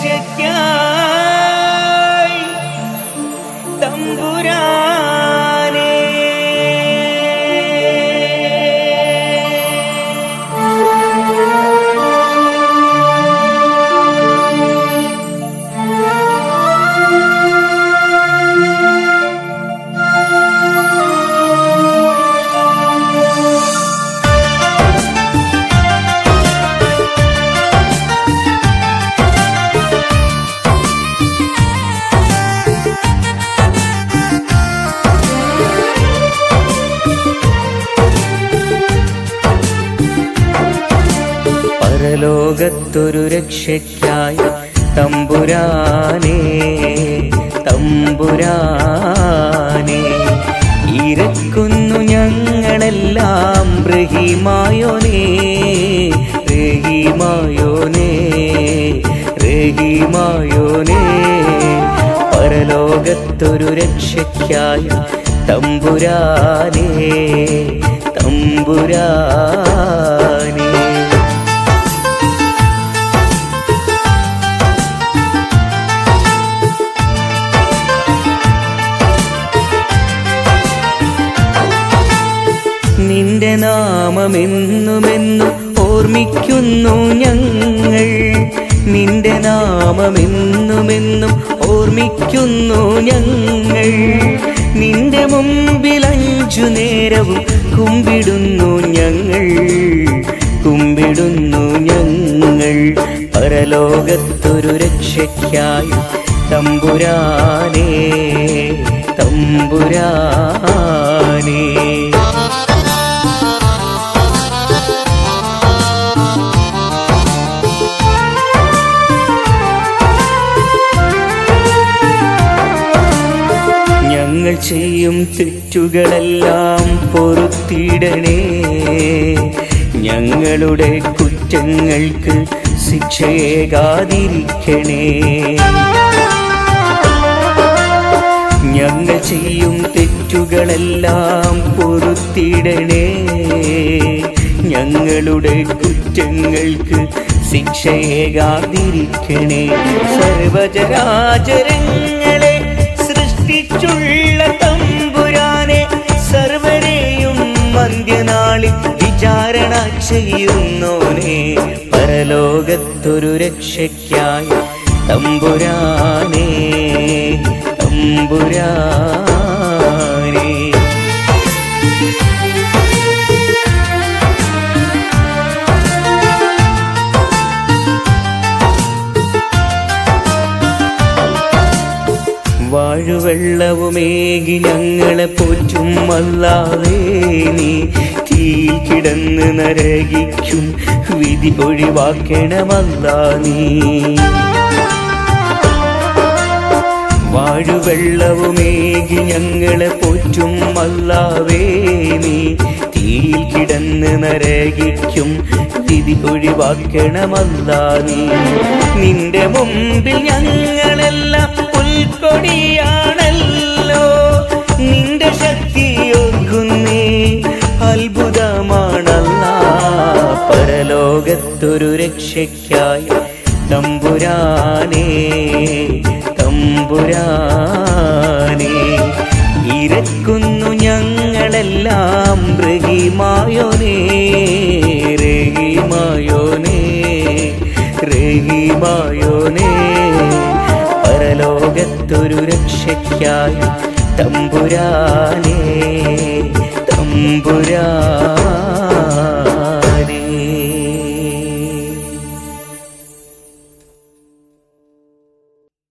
രക്ഷയ്ക്കായി തമ്പുരാനേ പരലോകത്തൊരു രക്ഷയ്ക്കായി തമ്പുരാനേ തമ്പുരാനേ ഇരക്കുന്നു ഞങ്ങളെല്ലാം റഹിമായോനേ റഹിമായോനേ റഹിമായോനേ പരലോകത്തൊരു രക്ഷയ്ക്കായി തമ്പുരാനേ തമ്പുരാനേ നിന്റെ നാമമെന്നുമെന്നും ഓർമ്മിക്കുന്നു ഞങ്ങൾ നിന്റെ നാമമെന്നുമെന്നും ഓർമ്മിക്കുന്നു ഞങ്ങൾ നിന്റെ മുമ്പിൽ അഞ്ചു നേരവും കുമ്പിടുന്നു ഞങ്ങൾ കുമ്പിടുന്നു ഞങ്ങൾ പരലോകത്തൊരു രക്ഷയ്ക്കായി തമ്പുരാനേ തമ്പുരാനേ ഞങ്ങൾ ചെയ്യും തെറ്റുകളെല്ലാം പൊറുത്തിടണേ ഞങ്ങളുടെ കുറ്റങ്ങൾക്ക് ശിക്ഷയേകാതിരിക്കണേ ഞങ്ങൾ ചെയ്യും തെറ്റുകളെല്ലാം പൊറുത്തിടണേ ഞങ്ങളുടെ കുറ്റങ്ങൾക്ക് ശിക്ഷയേകാതിരിക്കണേ സർവചരാചരങ്ങളെ സൃഷ്ടിച്ചുള്ള തമ്പുരാനെ സർവരെയും മന്ത്യനാളിൽ വിചാരണ ചെയ്യുന്നോനെ പരലോകത്തൊരു രക്ഷയ്ക്കായി തമ്പുരാനേ തമ്പുരാനേ വാഴുവെള്ളവുമേകി ഞങ്ങളെ പോറ്റും അല്ലാതെ നീ തീ കിടന്ന് നരകിക്കും വിധി ഒഴിവാക്കണമല്ല നീ വാഴുവെള്ളവുമേകി ഞങ്ങളെ പോറ്റും അല്ലാവേ നീ തീയിൽ കിടന്ന് നരകിക്കും വിധി ഒഴിവാക്കണമല്ല നീ നിന്റെ മുമ്പിൽ ഞങ്ങളെല്ലാം പുൽക്കൊടിയാണല്ലോ നിന്റെ ശക്തി ഓർക്കുന്നേ അത്ഭുതമാണല്ല പരലോകത്തൊരു രക്ഷയ്ക്കായി തമ്പുരാനേ തമ്പുരാനേ ഇരക്കുന്നു ഞങ്ങളെല്ലാം റഹിമായോനേ റഹിമായോനേ റഹിമായോനേ പരലോകത്തൊരു രക്ഷയ്ക്കായി തമ്പുരാനേ തമ്പുരാനേ